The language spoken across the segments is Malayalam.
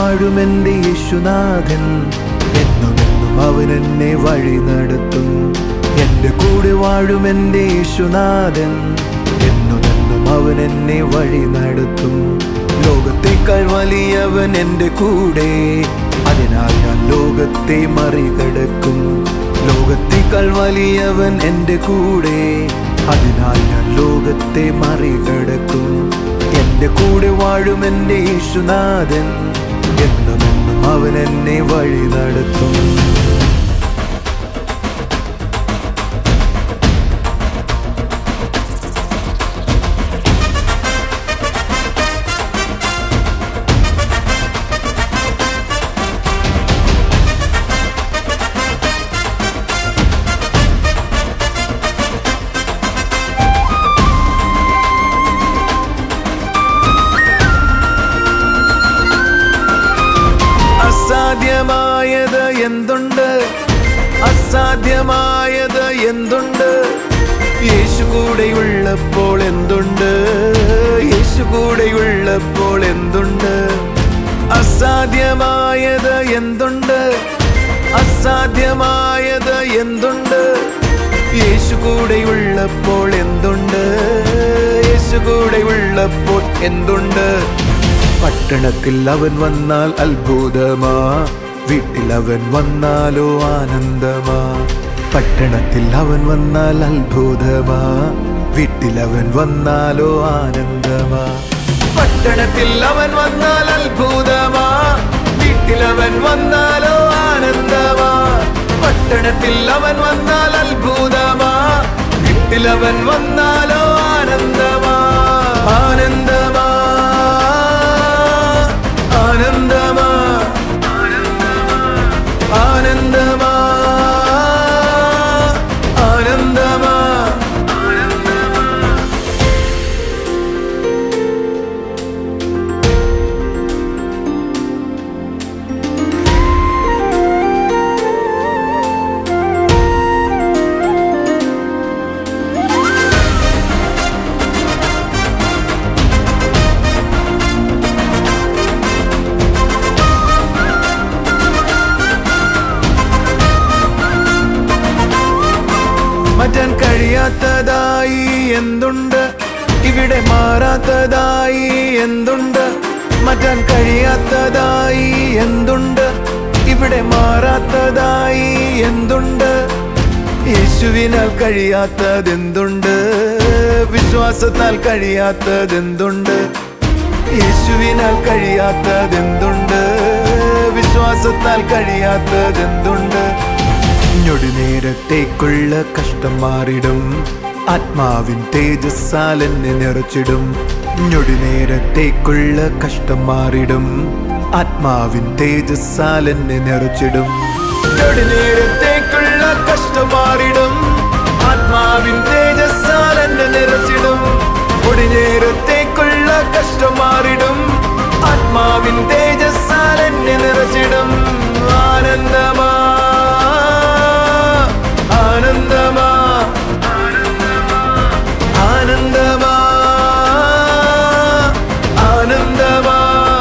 വാഴും എൻ്റെ യേശുനാഥൻ എന്നുമെന്നും അവൻ എന്നെ വഴി നടത്തും എൻ്റെ കൂടെ വാഴും എൻ്റെ യേശുനാഥൻ എന്നുമെന്നും അവൻ എന്നെ വഴി നടത്തും ലോകത്തേക്കാൾ വലിയവൻ എൻ്റെ കൂടെ അതിനാൽ ഞാൻ ലോകത്തെ മറികടക്കും ലോകത്തേക്കാൾ വലിയവൻ എൻ്റെ കൂടെ അതിനാൽ ഞാൻ ലോകത്തെ മറികടക്കും എൻ്റെ കൂടെ വാഴും എൻ്റെ യേശുനാഥൻ എന്നുമെന്നും അവൻ എന്നെ വഴി നടത്തും അസാധ്യമായത് എന്തുണ്ട് അസാധ്യമായത് എന്തുണ്ട് യേശു കൂടെയുള്ളപ്പോൾ എന്തുണ്ട് യേശു കൂടെയുള്ളപ്പോൾ എന്തുണ്ട് അസാധ്യമായത് എന്തുണ്ട് അസാധ്യമായത് എന്തുണ്ട് യേശു കൂടെയുള്ളപ്പോൾ എന്തുണ്ട് യേശു കൂടെയുള്ളപ്പോൾ എന്തുണ്ട് പട്ടണത്തിൽ അവൻ വന്നാൽ അത്ഭുതമാ വീട്ടിൽ അവൻ വന്നാലോ ആനന്ദമാ പട്ടണത്തിൽ അവൻ വന്നാൽ അത്ഭുതമാ വീട്ടിൽ അവൻ വന്നാലോ ആനന്ദമാ പട്ടണത്തിൽ അവൻ വന്നാൽ അത്ഭുതമാ വീട്ടിൽ അവൻ വന്നാലോ ആനന്ദമാ പട്ടണത്തിൽ അവൻ വന്നാൽ അത്ഭുതമാ വീട്ടിൽ അവൻ വന്നാലോ ആനന്ദമാ ആനന്ദമാ ആനന്ദമാ ആനന്ദമാ ആനന്ദമാ മാറ്റാൻ കഴിയാത്തതായി എന്തുണ്ട് ഇവിടെ മാറാത്തതായി എന്തുണ്ട് മാറ്റാൻ കഴിയാത്തതായി എന്തുണ്ട് ഇവിടെ മാറാത്തതായി എന്തുണ്ട് യേശുവിനാൽ കഴിയാത്തതെന്തുണ്ട് വിശ്വാസത്താൽ കഴിയാത്തതെന്തുണ്ട് യേശുവിനാൽ കഴിയാത്തതെന്തുണ്ട് വിശ്വാസത്താൽ കഴിയാത്തതെന്തുണ്ട് ഞൊടി നേരത്തേക്കുള്ള കഷ്ടം മാറിടും ആത്മാവിൻ തേജസ്സാൽ എന്നെ നിറച്ചിടും ഞൊടി നേരത്തേക്കുള്ള കഷ്ടം മാറിടും ആത്മാവിൻ തേജസ്സാൽ എന്നെ നിറച്ചിടും ഞൊടി നേരത്തേക്കുള്ള കഷ്ടം മാറിടും ആത്മാവിൻ തേജസ്സാൽ എന്നെ നിറച്ചിടും ഒടി നേരത്തേക്കുള്ള കഷ്ടം മാറിടും ആത്മാവിൻ തേജസ്സാൽ എന്നെ നിറച്ചിടും ആനന്ദമാ ആനന്ദമാ ആനന്ദമാ ആനന്ദമാ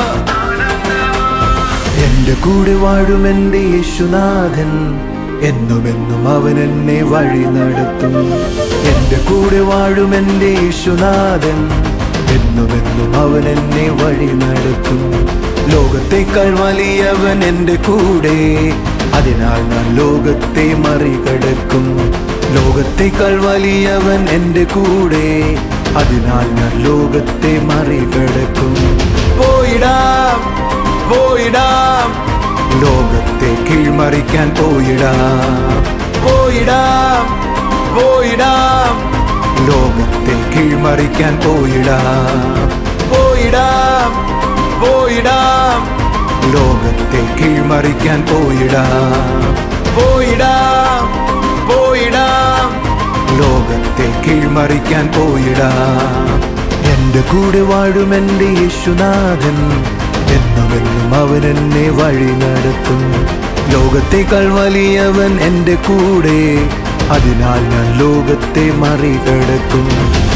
എന്റെ കൂടെ വാഴും എന്റെ യേശുനാഥൻ എന്നുമെന്നും അവൻ എന്നെ വഴി നടത്തും എന്റെ കൂടെ വാഴും എന്റെ യേശുനാഥൻ എന്നുമെന്നും അവൻ എന്നെ വഴി നടത്തും ലോകത്തേക്കാൾ വലിയവൻ എന്റെ കൂടെ അതിനാൽ ഞാൻ ലോകത്തെ മറികടക്കും ലോകത്തേക്കാൾ വലിയവൻ എന്റെ കൂടെ അതിനാൽ ഞാൻ ലോകത്തെ മറികടക്കും പോയിടാം പോയിടാം ലോകത്തെ കീഴ്മറിക്കാൻ പോയിടാം പോയിടാം പോയിടാം ലോകത്തെ കീഴ്മറിക്കാൻ പോയിടാം പോയിടാം പോയിടാം ലോകത്തെ കീഴ്മറിക്കാൻ പോയിടാം പോയിടാം പോയിടാം ലോകത്തെ കീഴ്മറിക്കാൻ പോയിടാം എന്റെ കൂടെ വാഴും എന്റെ യേശുനാഥൻ എന്നുമെന്നും അവൻ എന്നെ വഴി നടത്തും ലോകത്തേക്കാൾ വലിയവൻ എന്റെ കൂടെ അതിനാൽ ഞാൻ ലോകത്തെ മറികടക്കും